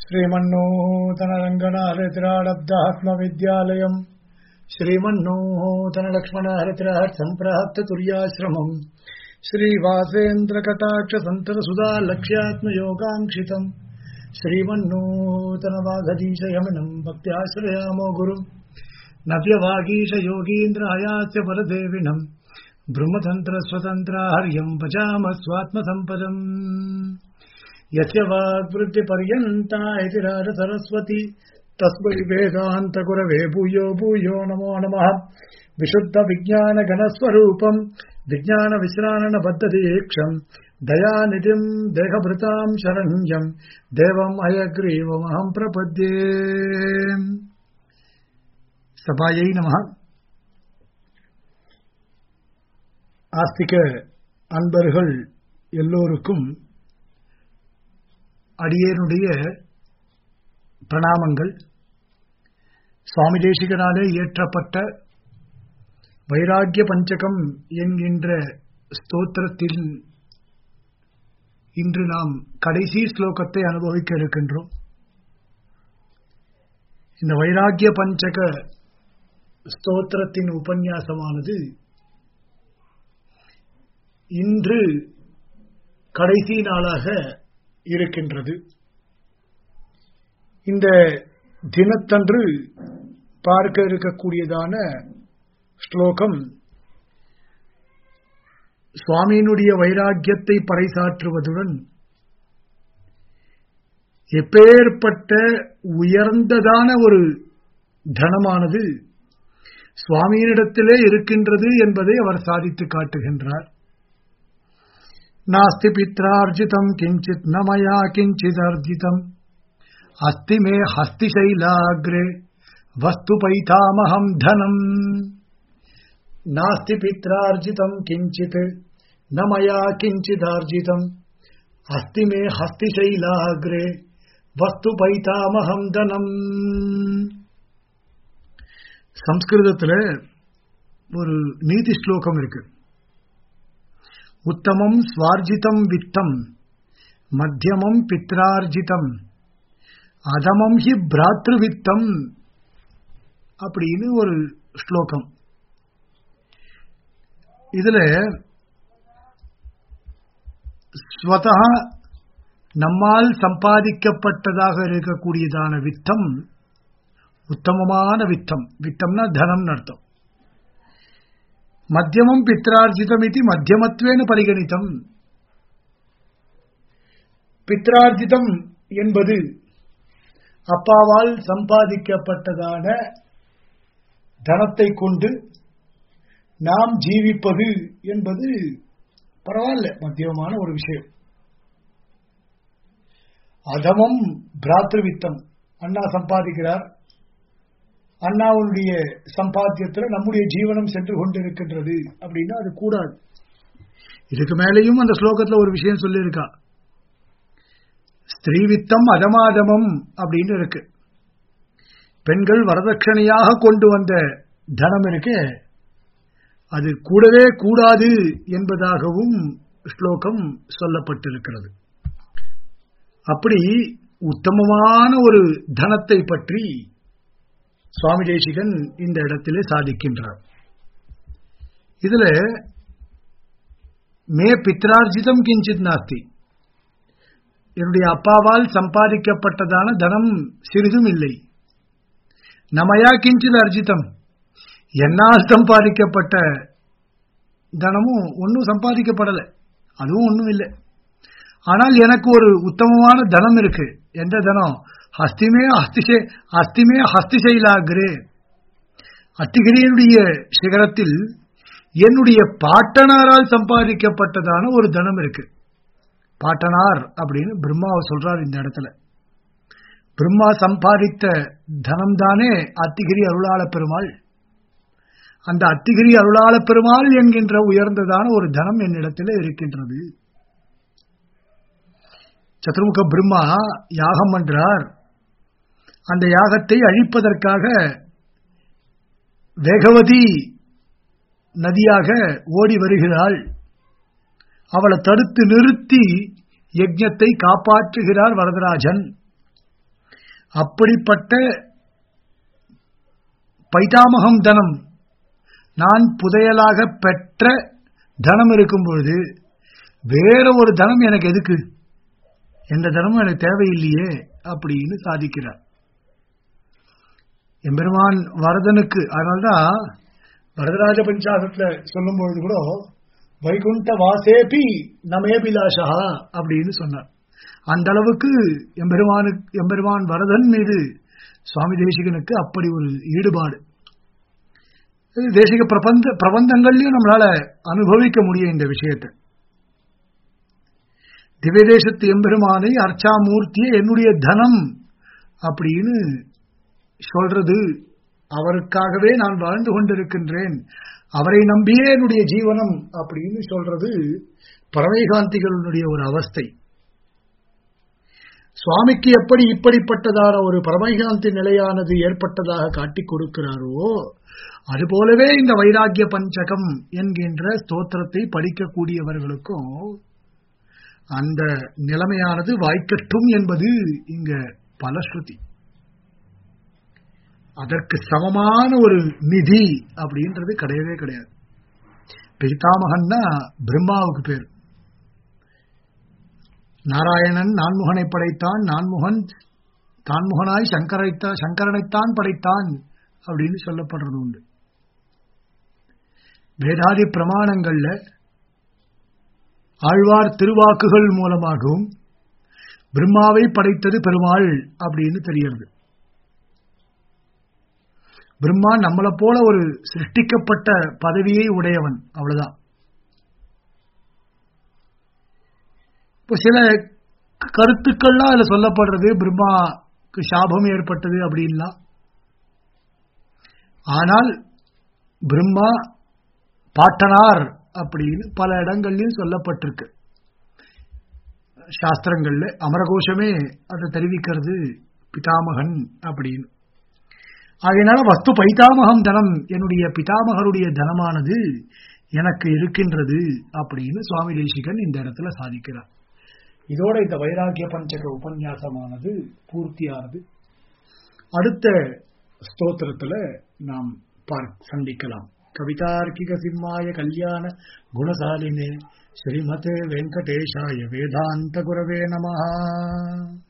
श्रीमन्नूतनरङ्गनाहृतिराडब्दात्मविद्यालयम् श्रीमन्नूतनलक्ष्मणहृतिरहत्सम्प्राप्ततुर्याश्रमम् श्रीवासेन्द्रकटाक्षसन्तरसुधा लक्ष्यात्मयोगाङ्क्षितम् श्रीमन्नूतनवाघधीशयमिनम् भक्त्याश्रयामो गुरुम् नव्यवागीशयोगीन्द्रहयास्य परदेविनम् ब्रह्मतन्त्रस्वतन्त्राहर्यम् भजाम स्वात्मसम्पदम् यस्य वाग्वृत्तिपर्यन्ता इति राजसरस्वती तस्मै वेदान्तगुरवे भूयो भूयो नमो नमः विशुद्धविज्ञानगणस्वरूपम् विज्ञानविश्राणबद्धदीक्षम् दयानिधिम् देहभृताम् शरण्यम् देवम् अयग्रीवमहम् प्रपद्ये சபாயை நம ஆஸ்திக அன்பர்கள் எல்லோருக்கும் அடியேனுடைய பிரணாமங்கள் சுவாமி தேசிகனாலே இயற்றப்பட்ட வைராக்கிய பஞ்சகம் என்கின்ற ஸ்தோத்திரத்தில் இன்று நாம் கடைசி ஸ்லோகத்தை அனுபவிக்க இருக்கின்றோம் இந்த வைராக்கிய பஞ்சக ஸ்தோத்திரத்தின் உபன்யாசமானது இன்று கடைசி நாளாக இருக்கின்றது இந்த தினத்தன்று பார்க்க இருக்கக்கூடியதான ஸ்லோகம் சுவாமியினுடைய வைராக்கியத்தை பறைசாற்றுவதுடன் எப்பேற்பட்ட உயர்ந்ததான ஒரு தனமானது சுவாமியினிடத்திலே இருக்கின்றது என்பதை அவர் சாதித்து காட்டுகின்றார் நாஸ்தி பித்ரார்ஜிதம் கிஞ்சித் நமயா கிஞ்சித் அர்ஜிதம் அஸ்தி மே ஹஸ்திசைலாகிரே வஸ்து பைதாமகம் தனம் நாஸ்தி பித்ரார்ஜிதம் கிஞ்சித் நமயா கிஞ்சிதார்ஜிதம் அஸ்தி மே ஹஸ்திசைலாகிரே வஸ்து பைதாமகம் தனம் சம்ஸ்கிருதத்தில் ஒரு நீதி ஸ்லோகம் இருக்கு உத்தமம் ஸ்வார்ஜிதம் வித்தம் மத்தியமம் பித்ரார்ஜிதம் அதமம் ஹி பிராத்ருவித்தம் அப்படின்னு ஒரு ஸ்லோகம் இதுல ஸ்வதா நம்மால் சம்பாதிக்கப்பட்டதாக இருக்கக்கூடியதான வித்தம் உத்தமமான வித்தம் வித்தம்னா தனம் அர்த்தம் மத்தியமம் பித்ரார்ஜிதம் இது மத்தியமத்வேன பரிகணித்தம் பித்ரார்ஜிதம் என்பது அப்பாவால் சம்பாதிக்கப்பட்டதான தனத்தை கொண்டு நாம் ஜீவிப்பது என்பது பரவாயில்ல மத்தியமான ஒரு விஷயம் அதமம் பிராத்ருவித்தம் அண்ணா சம்பாதிக்கிறார் அண்ணாவுடைய சம்பாத்தியத்தில் நம்முடைய ஜீவனம் சென்று கொண்டிருக்கின்றது அப்படின்னா அது கூடாது இதுக்கு மேலேயும் அந்த ஸ்லோகத்தில் ஒரு விஷயம் சொல்லியிருக்கா ஸ்திரீவித்தம் அதமாதமம் அப்படின்னு இருக்கு பெண்கள் வரதட்சணையாக கொண்டு வந்த தனம் இருக்கு அது கூடவே கூடாது என்பதாகவும் ஸ்லோகம் சொல்லப்பட்டிருக்கிறது அப்படி உத்தமமான ஒரு தனத்தை பற்றி சுவாமி தேசிகன் இந்த இடத்திலே சாதிக்கின்றார் இதுல மே பித்ரார்ஜிதம் கிஞ்சித் நாஸ்தி என்னுடைய அப்பாவால் சம்பாதிக்கப்பட்டதான தனம் சிறிதும் இல்லை நமையா கிஞ்சித் அர்ஜிதம் என்னால் சம்பாதிக்கப்பட்ட தனமும் ஒன்றும் சம்பாதிக்கப்படலை அதுவும் ஒன்றும் இல்லை ஆனால் எனக்கு ஒரு உத்தமமான தனம் இருக்கு எந்த தனம் ஹஸ்திமே ஹஸ்திசே ஹஸ்திமே ஹஸ்திசைலாகிறே அத்திகிரியனுடைய சிகரத்தில் என்னுடைய பாட்டனாரால் சம்பாதிக்கப்பட்டதான ஒரு தனம் இருக்கு பாட்டனார் அப்படின்னு பிரம்மாவை சொல்றார் இந்த இடத்துல பிரம்மா சம்பாதித்த தனம் தானே அத்திகிரி அருளாள பெருமாள் அந்த அத்திகிரி அருளாள பெருமாள் என்கின்ற உயர்ந்ததான ஒரு தனம் என்னிடத்தில் இருக்கின்றது சதுர்முக பிரம்மா யாகம் பண்றார் அந்த யாகத்தை அழிப்பதற்காக வேகவதி நதியாக ஓடி வருகிறாள் அவளை தடுத்து நிறுத்தி யஜ்ஞத்தை காப்பாற்றுகிறார் வரதராஜன் அப்படிப்பட்ட பைதாமகம் தனம் நான் புதையலாக பெற்ற தனம் இருக்கும் பொழுது வேற ஒரு தனம் எனக்கு எதுக்கு எந்த தனமும் எனக்கு தேவையில்லையே அப்படின்னு சாதிக்கிறார் எம்பெருமான் வரதனுக்கு அதனால்தான் வரதராஜ பஞ்சாசத்துல சொல்லும் பொழுது கூட வைகுண்ட வாசேபி நமேபிலாஷா அப்படின்னு சொன்னார் அந்த அளவுக்கு எம்பெருமானுக்கு எம்பெருமான் வரதன் மீது சுவாமி தேசிகனுக்கு அப்படி ஒரு ஈடுபாடு தேசிக பிரபந்த பிரபந்தங்கள்லயும் நம்மளால அனுபவிக்க முடியும் இந்த விஷயத்தை திவ்யதேசத்து எம்பெருமானை அர்ச்சாமூர்த்தியை என்னுடைய தனம் அப்படின்னு சொல்றது அவருக்காகவே நான் வாழ்ந்து கொண்டிருக்கின்றேன் அவரை நம்பியே என்னுடைய ஜீவனம் அப்படின்னு சொல்றது பரமைகாந்திகளுடைய ஒரு அவஸ்தை சுவாமிக்கு எப்படி இப்படிப்பட்டதான ஒரு பரமைகாந்தி நிலையானது ஏற்பட்டதாக காட்டிக் கொடுக்கிறாரோ அதுபோலவே இந்த வைராக்கிய பஞ்சகம் என்கின்ற ஸ்தோத்திரத்தை படிக்கக்கூடியவர்களுக்கும் அந்த நிலைமையானது வாய்க்கட்டும் என்பது இங்க பலஸ்ருதி அதற்கு சமமான ஒரு நிதி அப்படின்றது கிடையவே கிடையாது பிரித்தாமகன்னா பிரம்மாவுக்கு பேர் நாராயணன் நான்முகனை படைத்தான் நான்முகன் தான்முகனாய் சங்கரைத்தா சங்கரனைத்தான் படைத்தான் அப்படின்னு சொல்லப்படுறது உண்டு வேதாதி பிரமாணங்கள்ல ஆழ்வார் திருவாக்குகள் மூலமாகவும் பிரம்மாவை படைத்தது பெருமாள் அப்படின்னு தெரிகிறது பிரம்மா நம்மளை போல ஒரு சிருஷ்டிக்கப்பட்ட பதவியை உடையவன் அவ்வளவுதான் இப்போ சில கருத்துக்கள்லாம் அதுல சொல்லப்படுறது பிரம்மாக்கு சாபம் ஏற்பட்டது அப்படின்லாம் ஆனால் பிரம்மா பாட்டனார் அப்படின்னு பல இடங்கள்லயும் சொல்லப்பட்டிருக்கு சாஸ்திரங்கள்ல அமரகோஷமே அதை தெரிவிக்கிறது பிதாமகன் அப்படின்னு ஆகையினால வஸ்து பைதாமகம் தனம் என்னுடைய பிதாமகருடைய தனமானது எனக்கு இருக்கின்றது அப்படின்னு சுவாமி தேசிகன் இந்த இடத்துல சாதிக்கிறார் இதோட இந்த வைராகிய பஞ்சக உபன்யாசமானது பூர்த்தியானது அடுத்த ஸ்தோத்திரத்துல நாம் சந்திக்கலாம் கவிதார்க்கிக சிம்மாய கல்யாண குணசாலினே ஸ்ரீமதே வெங்கடேஷாய வேதாந்த குரவே நமஹா